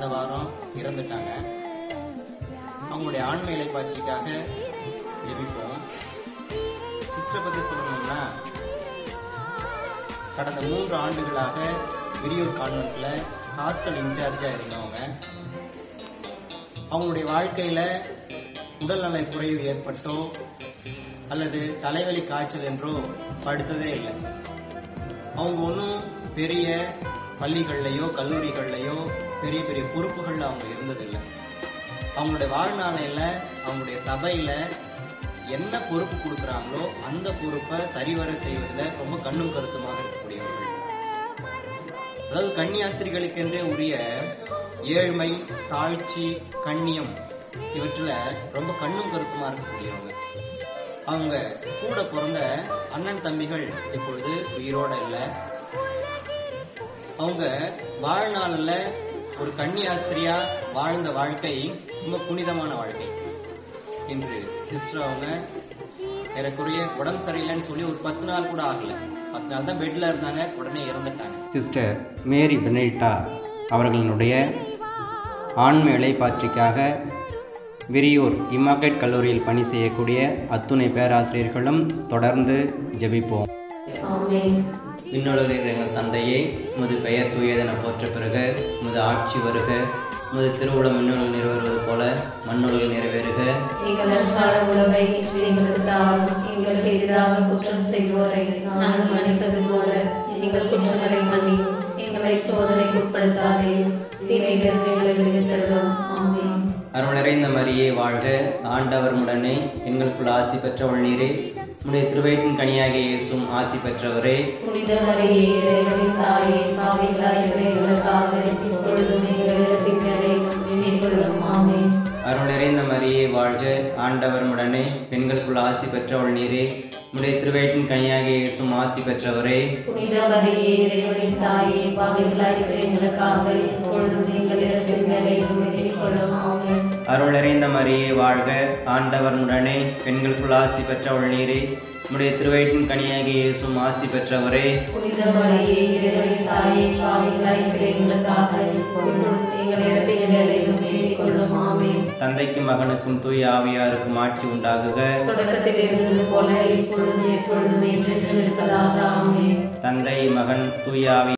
கடந்த வாரம் இறந்துட்டாங்க அவங்களுடைய ஆண்மை இலைப்பாட்சிக்காக ஜெபிப்போம் சிஸ்டரை பத்தி சொல்லணும்னா கடந்த மூன்று ஆண்டுகளாக விரியூர் கான்வென்ட்ல ஹாஸ்டல் இன்சார்ஜா இருந்தவங்க அவங்களுடைய வாழ்க்கையில உடல்நல குறைவு ஏற்பட்டோ அல்லது தலைவலி காய்ச்சல் என்றோ படுத்ததே இல்லை அவங்க ஒன்றும் பெரிய பள்ளிகள்லையோ கல்லூரிகள்லையோ பெரிய பெரிய பொறுப்புகள்ல அவங்க இருந்ததில்லை அவங்களுடைய வாழ்நாளையில அவங்களுடைய சபையில என்ன பொறுப்பு கொடுக்குறாங்களோ அந்த பொறுப்பை சரிவர செய்வதில் ரொம்ப கண்ணும் கருத்துமாக இருக்கக்கூடியவர்கள் அதாவது கன்னியாஸ்திரிகளுக்கென்றே உரிய ஏழ்மை தாழ்ச்சி கண்ணியம் இவற்றில் ரொம்ப கண்ணும் கருத்துமா இருக்கக்கூடியவங்க அவங்க கூட பிறந்த அண்ணன் தம்பிகள் இப்பொழுது உயிரோட இல்லை அவங்க வாழ்நாளில் ஒரு கன்னியாஸ்திரியா வாழ்ந்த வாழ்க்கை ரொம்ப புனிதமான வாழ்க்கை இன்று சிஸ்டர் அவங்க ஏறக்குறைய உடம்பு சரியில்லைன்னு சொல்லி ஒரு பத்து நாள் கூட ஆகல பத்து நாள் தான் பெட்ல இருந்தாங்க உடனே இறந்துட்டாங்க சிஸ்டர் மேரி பெனடிட்டா அவர்களினுடைய ஆண்மை இலைப்பாற்றிக்காக விரியூர் இமாக்கெட் கல்லூரியில் பணி செய்யக்கூடிய அத்துணை பேராசிரியர்களும் தொடர்ந்து ஜெபிப்போம் ஆமென் விண்ணுலகில் எங்கள் தந்தையே உமது பெயர் தூயதென போற்ற பிறகு உமது ஆட்சி வருக உமது திருவுளம் விண்ணுலகில் நிறைவேறுவது போல மண்ணுலகில் நிறைவேறுக எங்கள் அன்றாட உணவை இன்று எங்களுக்கு தாரும் எங்களுக்கு எதிராக குற்றம் செய்வோரை நாங்கள் மன்னிப்பது போல எங்கள் குற்றங்களை மன்னியும் எங்களை சோதனைக்கு உட்படுத்தாதே தீமையிலிருந்து எங்களை விடுவித்தருளும் ஆமென் அருள் நிறைந்த மரியே வாழ்க ஆண்டவர் உடனே எங்களுக்குள் ஆசி பெற்றவள் நீரே உடைய திருவயிற்றின் கனியாகிய இயேசும் ஆசி பெற்றவரே புனித மரியே இறைவனின் தாயே பாவிகளாய் எங்களுக்காக இப்பொழுதும் எங்கள் இறப்பின் வேளையிலும் வேண்டிக் கொள்ளும் ஆமென் அருள் நிறைந்த மரியே வாழ்க ஆண்டவர் உடனே பெண்களுக்குள் ஆசி பெற்றவள் நீரே உடைய திருவயிற்றின் கனியாகிய இயேசும் ஆசி பெற்றவரே புனித மரியே இறைவனின் தாயே பாவிகளாய் எங்களுக்காக இப்பொழுதும் எங்கள் இறப்பின் வேளையிலும் வேண்டிக் கொள்ளும் ஆமென் அருள் நிறைந்த மரியே வாழ்க ஆண்டவர் உடனே பெண்களுக்குள் ஆசி பெற்றவள் நீரே உடைய திருவயிற்றின் கனியாகிய இயேசும் ஆசி பெற்றவரே புனித மரியே இறைவனின் தாயே பாவிகளாய் எங்களுக்காக இப்பொழுதும் எங்கள் இறப்பின் வேளையிலும் வேண்டிக் கொள்ளும் ஆமென் தந்தைக்கும் மகனுக்கும் தூய ஆவியாருக்கும் ஆட்சி உண்டாகுக தொடக்கத்தில் இருந்தது போல இப்பொழுதும் எப்பொழுதும் என்றென்றும் இருப்பதாக ஆமென் தந்தை மகன் தூய ஆவி